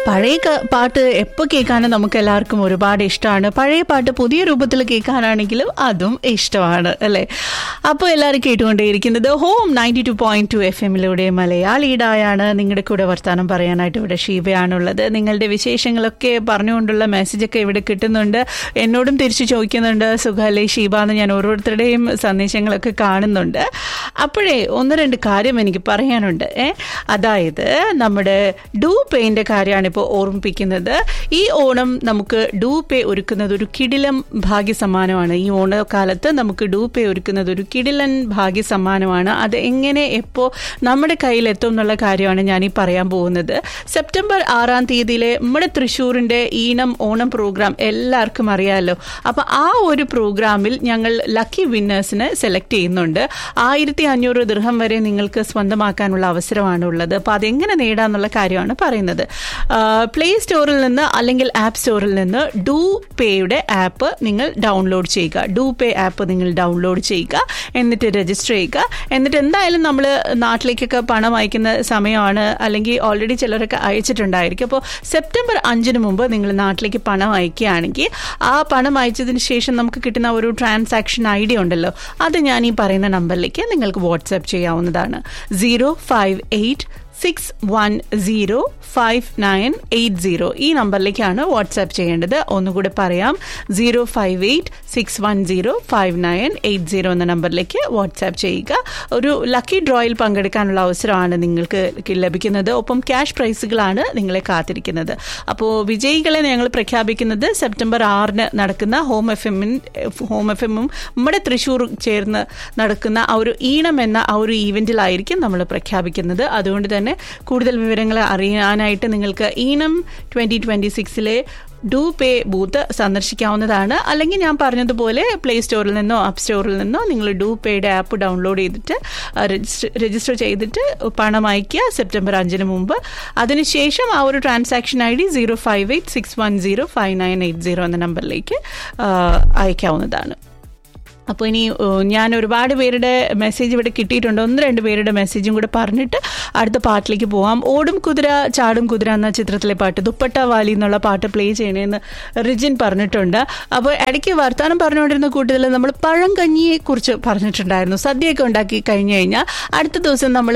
പഴയ ക- പാട്ട് എപ്പോൾ കേൾക്കാനും നമുക്ക് എല്ലാവർക്കും ഒരുപാട് ഇഷ്ടമാണ് പഴയ പാട്ട് പുതിയ രൂപത്തിൽ കേൾക്കാനാണെങ്കിലും അതും ഇഷ്ടമാണ് അല്ലേ അപ്പോൾ എല്ലാവരും കേട്ടുകൊണ്ടേയിരിക്കുന്നത് Home ninety two point two F എമ്മിലൂടെ മലയാളിയുടായാണ് നിങ്ങളുടെ കൂടെ വർത്തമാനം പറയാനായിട്ട് ഇവിടെ ഷീബയാണുള്ളത് നിങ്ങളുടെ വിശേഷങ്ങളൊക്കെ പറഞ്ഞുകൊണ്ടുള്ള മെസ്സേജൊക്കെ ഇവിടെ കിട്ടുന്നുണ്ട് എന്നോടും തിരിച്ചു ചോദിക്കുന്നുണ്ട് സുഖല്ലേ ഷീബ എന്ന് ഞാൻ ഓരോരുത്തരുടെയും സന്ദേശങ്ങളൊക്കെ കാണുന്നുണ്ട് അപ്പോഴേ ഒന്ന് രണ്ട് കാര്യം എനിക്ക് പറയാനുണ്ട് ഏ അതായത് നമ്മുടെ ഡൂ പേന്റെ കാര്യമാണ് ഇപ്പോൾ ഓർമ്മിപ്പിക്കുന്നത് ഈ ഓണം നമുക്ക് ഡൂ പേ ഒരുക്കുന്നത് ഒരു കിടിലം ഭാഗ്യ സമ്മാനമാണ് ഈ ഓണക്കാലത്ത് നമുക്ക് ഡൂ പേ ഒരുക്കുന്നത് ഒരു കിടിലൻ ഭാഗ്യ സമ്മാനമാണ് അത് എങ്ങനെ എപ്പോൾ നമ്മുടെ കയ്യിലെത്തും എന്നുള്ള കാര്യമാണ് ഞാൻ ഈ പറയാൻ പോകുന്നത് സെപ്റ്റംബർ ആറാം തീയതിയിലെ നമ്മുടെ തൃശ്ശൂരിന്റെ ഈണം ഓണം പ്രോഗ്രാം എല്ലാവർക്കും അറിയാമല്ലോ അപ്പൊ ആ ഒരു പ്രോഗ്രാമിൽ ഞങ്ങൾ ലക്കി വിന്നേഴ്സിനെ സെലക്ട് ചെയ്യുന്നുണ്ട് ആയിരത്തി അഞ്ഞൂറ് ദൃഹം വരെ നിങ്ങൾക്ക് സ്വന്തമാക്കാനുള്ള അവസരമാണ് ഉള്ളത് അപ്പൊ അതെങ്ങനെ നേടാന്നുള്ള കാര്യമാണ് പറയുന്നത് പ്ലേ സ്റ്റോറിൽ നിന്ന് അല്ലെങ്കിൽ ആപ്പ് സ്റ്റോറിൽ നിന്ന് ഡൂ പേയുടെ ആപ്പ് നിങ്ങൾ ഡൗൺലോഡ് ചെയ്യുക ഡൂ പേ ആപ്പ് നിങ്ങൾ ഡൗൺലോഡ് ചെയ്യുക എന്നിട്ട് രജിസ്റ്റർ ചെയ്യുക എന്നിട്ട് എന്തായാലും നമ്മൾ നാട്ടിലേക്കൊക്കെ പണം അയക്കുന്ന സമയമാണ് അല്ലെങ്കിൽ ഓൾറെഡി ചിലരൊക്കെ അയച്ചിട്ടുണ്ടായിരിക്കും അപ്പോൾ സെപ്റ്റംബർ അഞ്ചിന് മുമ്പ് നിങ്ങൾ നാട്ടിലേക്ക് പണം അയക്കുകയാണെങ്കിൽ ആ പണം അയച്ചതിന് ശേഷം നമുക്ക് കിട്ടുന്ന ഒരു ട്രാൻസാക്ഷൻ ഐ ഡി ഉണ്ടല്ലോ അത് ഞാൻ ഈ പറയുന്ന നമ്പറിലേക്ക് നിങ്ങൾക്ക് വാട്സാപ്പ് ചെയ്യാവുന്നതാണ് zero five eight six one zero five nine eight zero ഈ നമ്പറിലേക്കാണ് വാട്സാപ്പ് ചെയ്യേണ്ടത് ഒന്നുകൂടെ പറയാം zero five eight six one zero five nine eight zero എന്ന നമ്പറിലേക്ക് വാട്സാപ്പ് ചെയ്യുക ഒരു ലക്കി ഡ്രോയിൽ പങ്കെടുക്കാനുള്ള അവസരമാണ് നിങ്ങൾക്ക് ലഭിക്കുന്നത് ഒപ്പം ക്യാഷ് പ്രൈസുകളാണ് നിങ്ങളെ കാത്തിരിക്കുന്നത് അപ്പോൾ വിജയികളെ ഞങ്ങൾ പ്രഖ്യാപിക്കുന്നത് സെപ്റ്റംബർ ആറിന് നടക്കുന്ന ഹോം എഫ് എമ്മിൻ ഹോം എഫ് എമ്മും നമ്മുടെ തൃശ്ശൂർ ചേർന്ന് നടക്കുന്ന ആ ഒരു ഈണം എന്ന ആ ഒരു ഈവെന്റിലായിരിക്കും നമ്മൾ പ്രഖ്യാപിക്കുന്നത് അതുകൊണ്ട് തന്നെ കൂടുതൽ വിവരങ്ങൾ അറിയാനായിട്ട് നിങ്ങൾക്ക് ഈണം ട്വന്റി ട്വന്റി സിക്സിലെ ഡൂ പേ ബൂത്ത് സന്ദർശിക്കാവുന്നതാണ് അല്ലെങ്കിൽ ഞാൻ പറഞ്ഞതുപോലെ പ്ലേ സ്റ്റോറിൽ നിന്നോ ആപ്പ് സ്റ്റോറിൽ നിന്നോ നിങ്ങൾ ഡൂ പേയുടെ ആപ്പ് ഡൗൺലോഡ് ചെയ്തിട്ട് രജിസ്റ്റർ രജിസ്റ്റർ ചെയ്തിട്ട് പണം അയക്കുക സെപ്റ്റംബർ അഞ്ചിന് മുമ്പ് അതിനുശേഷം ആ ഒരു transaction I D zero five eight six one zero five nine eight zero എന്ന നമ്പറിലേക്ക് ആ, അയക്കാവുന്നതാണ് അപ്പോൾ ഇനി ഏഹ്, ഞാൻ ഒരുപാട് പേരുടെ മെസ്സേജ് ഇവിടെ കിട്ടിയിട്ടുണ്ട് ഒന്ന് രണ്ട് പേരുടെ മെസ്സേജും കൂടെ പറഞ്ഞിട്ട് അടുത്ത പാട്ടിലേക്ക് പോവാം ഓടും കുതിര ചാടും കുതിര എന്ന ചിത്രത്തിലെ പാട്ട് ദുപ്പട്ട വാലി എന്നുള്ള പാട്ട് പ്ലേ ചെയ്യണേന്ന് റിജിൻ പറഞ്ഞിട്ടുണ്ട് അപ്പോൾ ഇടയ്ക്ക് വർത്തമാനം പറഞ്ഞുകൊണ്ടിരുന്ന കൂട്ടത്തിൽ നമ്മൾ പഴം കഞ്ഞിയെ കുറിച്ച് പറഞ്ഞിട്ടുണ്ടായിരുന്നു സദ്യയൊക്കെ ഉണ്ടാക്കി കഴിഞ്ഞു കഴിഞ്ഞാൽ അടുത്ത ദിവസം നമ്മൾ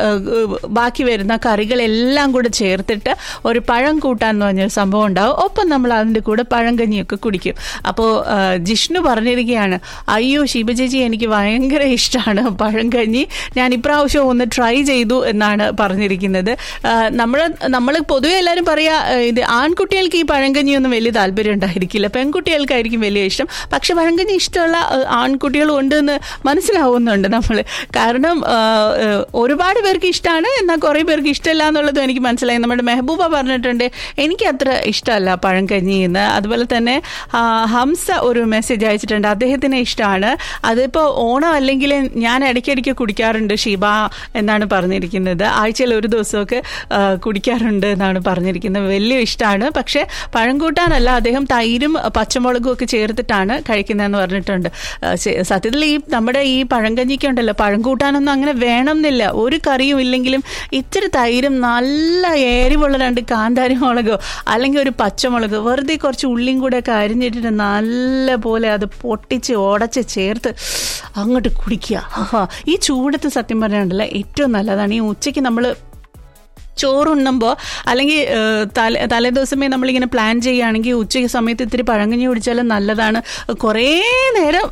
ബാക്കി വരുന്ന കറികളെല്ലാം കൂടെ ചേർത്തിട്ട് ഒരു പഴം കൂട്ടാൻ എന്ന് പറഞ്ഞൊരു സംഭവം ഉണ്ടാവും ഒപ്പം നമ്മൾ അതിൻ്റെ കൂടെ പഴം കഞ്ഞിയൊക്കെ കുടിക്കും അപ്പോൾ ജിഷ്ണു പറഞ്ഞിരിക്കുകയാണ് അയ്യോ ശിവ ചേച്ചി എനിക്ക് ഭയങ്കര ഇഷ്ടമാണ് പഴങ്കഞ്ഞി ഞാൻ ഇപ്രാവശ്യം ഒന്ന് ട്രൈ ചെയ്തു എന്നാണ് പറഞ്ഞിരിക്കുന്നത് നമ്മൾ നമ്മൾ പൊതുവെ എല്ലാവരും പറയാ ആ, ഇത് ആൺകുട്ടികൾക്ക് ഈ പഴങ്കഞ്ഞി ഒന്നും വലിയ താല്പര്യം ഉണ്ടായിരിക്കില്ല പെൺകുട്ടികൾക്കായിരിക്കും വലിയ ഇഷ്ടം പക്ഷെ പഴങ്കഞ്ഞി ഇഷ്ടമുള്ള ആ, ആൺകുട്ടികളും ഉണ്ട് എന്ന് മനസ്സിലാവുന്നുണ്ട് നമ്മൾ കാരണം ആ, ആ, ഒരുപാട് പേർക്ക് ഇഷ്ടമാണ് എന്നാൽ കുറേ പേർക്ക് ഇഷ്ടമല്ല എന്നുള്ളതും എനിക്ക് മനസ്സിലായി നമ്മുടെ മെഹബൂബ പറഞ്ഞിട്ടുണ്ട് എനിക്ക് അത്ര ഇഷ്ടമല്ല പഴങ്കഞ്ഞി എന്ന് അതുപോലെ തന്നെ ആ, ഹംസ ഒരു മെസ്സേജ് അയച്ചിട്ടുണ്ട് അദ്ദേഹത്തിന് ഇഷ്ടമാണ് അതിപ്പോൾ ഓണം അല്ലെങ്കിൽ ഞാൻ ഇടയ്ക്കിടയ്ക്ക് കുടിക്കാറുണ്ട് ഷിബ എന്നാണ് പറഞ്ഞിരിക്കുന്നത് ആഴ്ചയിൽ ഒരു ദിവസമൊക്കെ ആ, കുടിക്കാറുണ്ട് എന്നാണ് പറഞ്ഞിരിക്കുന്നത് വലിയ ഇഷ്ടമാണ് പക്ഷേ പഴം കൂട്ടാനല്ല അദ്ദേഹം തൈരും പച്ചമുളകും ഒക്കെ ചേർത്തിട്ടാണ് കഴിക്കുന്നതെന്ന് പറഞ്ഞിട്ടുണ്ട് ആ, ശ- സത്യത്തിൽ ഈ നമ്മുടെ ഈ പഴങ്കഞ്ഞിക്ക് ഉണ്ടല്ലോ പഴം കൂട്ടാനൊന്നും അങ്ങനെ വേണം എന്നില്ല ഒരു കറിയും ഇല്ലെങ്കിലും ഇത്തിരി തൈരും നല്ല എരിവുള്ള രണ്ട് കാന്താരി മുളകോ അല്ലെങ്കിൽ ഒരു പച്ചമുളക് വെറുതെ കുറച്ച് ഉള്ളിയും കൂടെ ഒക്കെ അരിഞ്ഞിട്ടിട്ട് നല്ല പോലെ അത് പൊട്ടിച്ച് ഉടച്ച് ചേർത്ത് അങ്ങോട്ട് കുടിക്കുക ആഹാ. ഈ ചൂടത്ത് സത്യം പറഞ്ഞാണ്ടല്ല ഏറ്റവും നല്ലതാണ് ഈ ഉച്ചയ്ക്ക് നമ്മൾ ചോറുണ്ണുമ്പോൾ അല്ലെങ്കിൽ ഏഹ്, തലേ തലേദിവസമേ നമ്മളിങ്ങനെ പ്ലാൻ ചെയ്യുകയാണെങ്കിൽ ഉച്ചയ്ക്ക് സമയത്ത് ഇത്തിരി പഴങ്കഞ്ഞി കുടിച്ചാലും നല്ലതാണ് കുറേ നേരം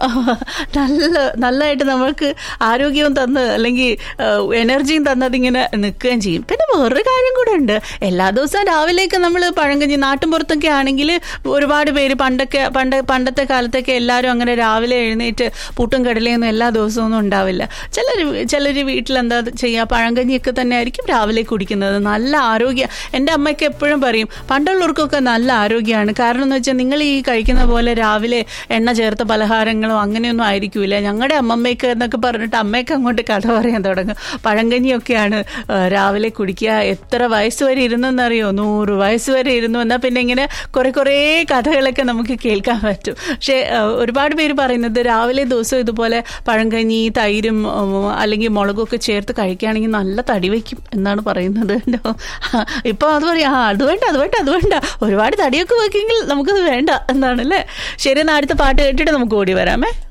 നല്ല നല്ലതായിട്ട് നമ്മൾക്ക് ആരോഗ്യവും തന്ന് അല്ലെങ്കിൽ ഏഹ്, എനർജിയും തന്നതിങ്ങനെ നിൽക്കുകയും ചെയ്യും പിന്നെ വേറൊരു കാര്യം കൂടെ ഉണ്ട് എല്ലാ ദിവസവും രാവിലെയൊക്കെ നമ്മൾ പഴങ്കഞ്ഞി നാട്ടിൻപുറത്തൊക്കെ ആണെങ്കിൽ ഒരുപാട് പേര് പണ്ടൊക്കെ പണ്ട് പണ്ടത്തെ കാലത്തൊക്കെ എല്ലാവരും അങ്ങനെ രാവിലെ എഴുന്നേറ്റ് പുട്ടും കടലയൊന്നും എല്ലാ ദിവസവും ഒന്നും ഉണ്ടാവില്ല ചിലർ ചിലർ വീട്ടിൽ എന്താ ചെയ്യുക പഴങ്കഞ്ഞിയൊക്കെ തന്നെ ആയിരിക്കും രാവിലെ കുടിക്കുന്നത് നല്ല ആരോഗ്യ എൻ്റെ അമ്മയ്ക്ക് എപ്പോഴും പറയും പണ്ടുള്ളവർക്കൊക്കെ നല്ല ആരോഗ്യമാണ് കാരണം എന്ന് വെച്ചാൽ നിങ്ങൾ ഈ കഴിക്കുന്ന പോലെ രാവിലെ എണ്ണ ചേർത്ത പലഹാരങ്ങളോ അങ്ങനെയൊന്നും ആയിരിക്കൂല ഞങ്ങളുടെ അമ്മമ്മയ്ക്ക് എന്നൊക്കെ പറഞ്ഞിട്ട് അമ്മയ്ക്ക് അങ്ങോട്ട് കഥ പറയാൻ തുടങ്ങും പഴങ്കഞ്ഞിയൊക്കെയാണ് ആ, രാവിലെ കുടിക്കുക എത്ര വയസ്സ് വരെ ഇരുന്നെന്നറിയോ നൂറ് വയസ്സ് വരെ ഇരുന്നു എന്നാൽ പിന്നെ ഇങ്ങനെ കുറെ കുറേ കഥകളൊക്കെ നമുക്ക് കേൾക്കാൻ പറ്റും പക്ഷേ ആ, ഒരുപാട് പേര് പറയുന്നത് രാവിലെ ദിവസം ഇതുപോലെ പഴങ്കഞ്ഞി തൈരും ഉം, അല്ലെങ്കിൽ മുളകൊക്കെ ചേർത്ത് കഴിക്കുകയാണെങ്കിൽ നല്ല തടി വയ്ക്കും എന്നാണ് പറയുന്നത് ഇപ്പൊ അത് പറയാം ആ അത് വേണ്ട അത് വേണ്ട അത് വേണ്ട ഒരുപാട് തടിയൊക്കെ വെക്കെങ്കിൽ നമുക്കത് വേണ്ട എന്നാണല്ലേ ശരി എന്നാ അടുത്ത പാട്ട് കേട്ടിട്ട് നമുക്ക് ഓടി വരാമേ